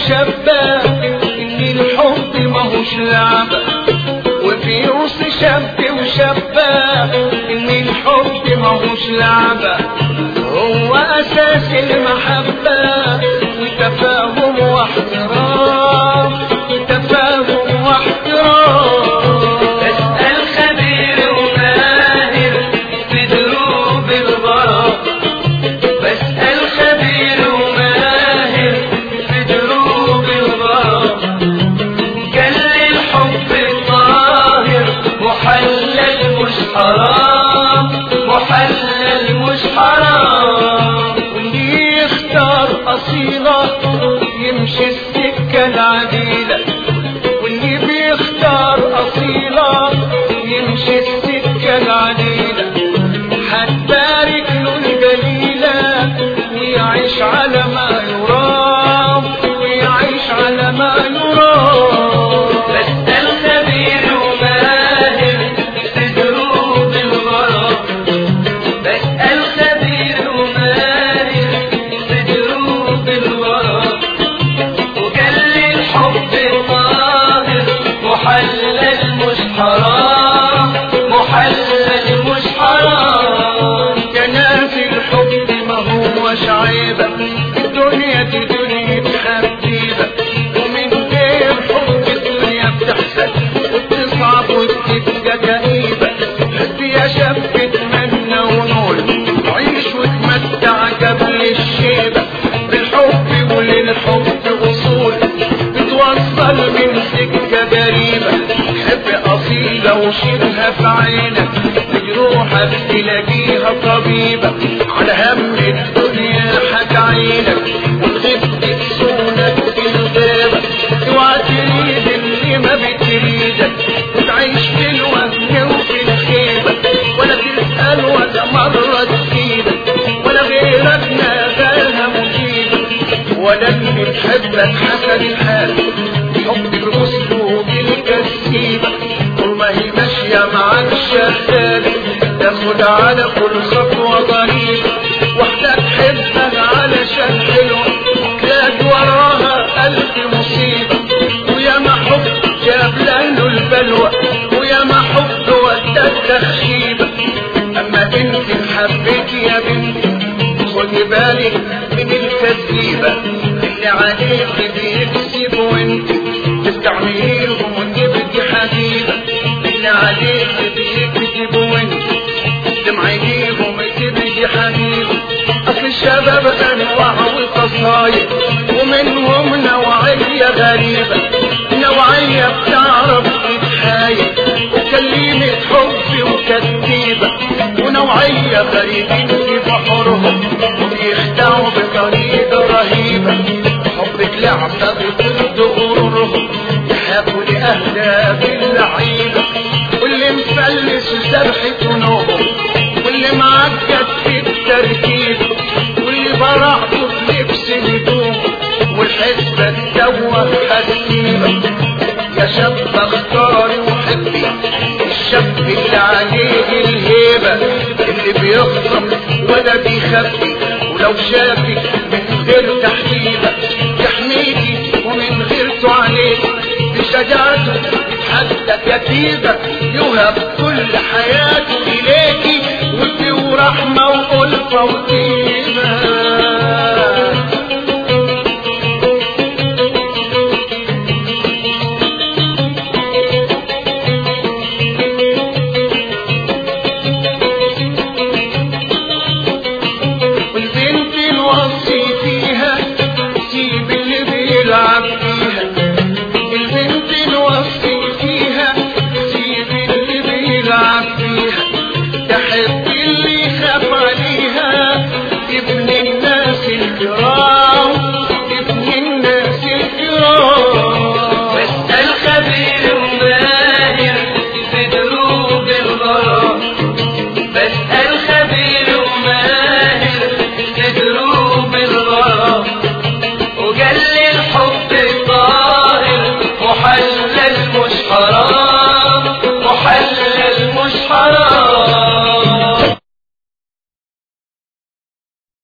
شباب ان الحب ماهوش لعبة وفي يوصي شاب وشباب ان الحب ماهوش لعبة هو اساس المحبة وتفاهم واحترام تفاهم واحترام اسأل خبير وماهر في دروب الغرام بسأل خبير وماهر في دروب الغرام كان الحب الطاهر محلل مش حرام محلل مش حرام واللي يختار أصيلة يمشي السكة العديلة واللي بيختار أصيلة يمشي السكة العديلة هتبارك له الجليلة ويعيش على ما يرام ويعيش على ما يرام بسأل خبير وماهر في دروب الغرام بسأل خبير وماهر في دروب الغرام وقال لي الحب طاهر محلل مش حرام محلل مش حرام كناس الحب ما هوش عيبة الدنيا دي دنيا حبيبة ومن غير حب الدنيا بتحسن وبتصعب وبتبقى كئيبة حب يا شاب اتمنى ونقول عيش وتمتع قبل الشيبة بالحب وللحب اصول بتوصل من سكة قريبة حب أصيلة وشيلها في عينك تجروحك تلاقيها طبيبة على هم الدنيا هتعينك وتغيب تكسونك في الغابة اوعى تريد اللي ما بتريدك وتعيش في الوهم وفي الخيبة ولا تسأل ولا مرة تفيدك ولا غيرك ناداها مجيبك ولا اللي تحبك حسن الحال حب الاسلوب الكسيبة طول ما هي ماشية معاك شغالة تاخد على كل خطوة ضريبة واحدة تحبك علشان حلوة تلاقي وراها ألف مصيبة ويا ما حب جاب له البلوى ويا ما حب ودى التخشيبة أما انت حبيت يا بنتي خدي بالك من الكذيبة اللي عليك بيكسب وانت تستعمليهم وتبقي حبيبة اللي عليك بيكذب وانت تمعينيهم وتبقي حبيبة اصل الشباب انواع وقصايد ومنهم نوعية غريبة نوعية بتعرف تتحايل وكلمة حب وكتيبة ونوعية غريبين في بحرهم وبيخدعوا بطريقة رهيبة حبك لعبة بترد غرورهم يحبوا لأهداف اللعيبة واللي مفلس ذبحة نومهم واللي معقد في التركيب واللي براعته في لبس هدوم والحسبة تدوه حسيبة يا شاب اختاري وحبي الشاب اللي عليه الهيبة اللي بيخطب ولا بيخبي ولو شافك من غير تحليبة يحميكي ومن غير تعليق بشجاعته حتى كتيبة يوهب كل حياته إليكي ودي ورحمة وألفة وطيبة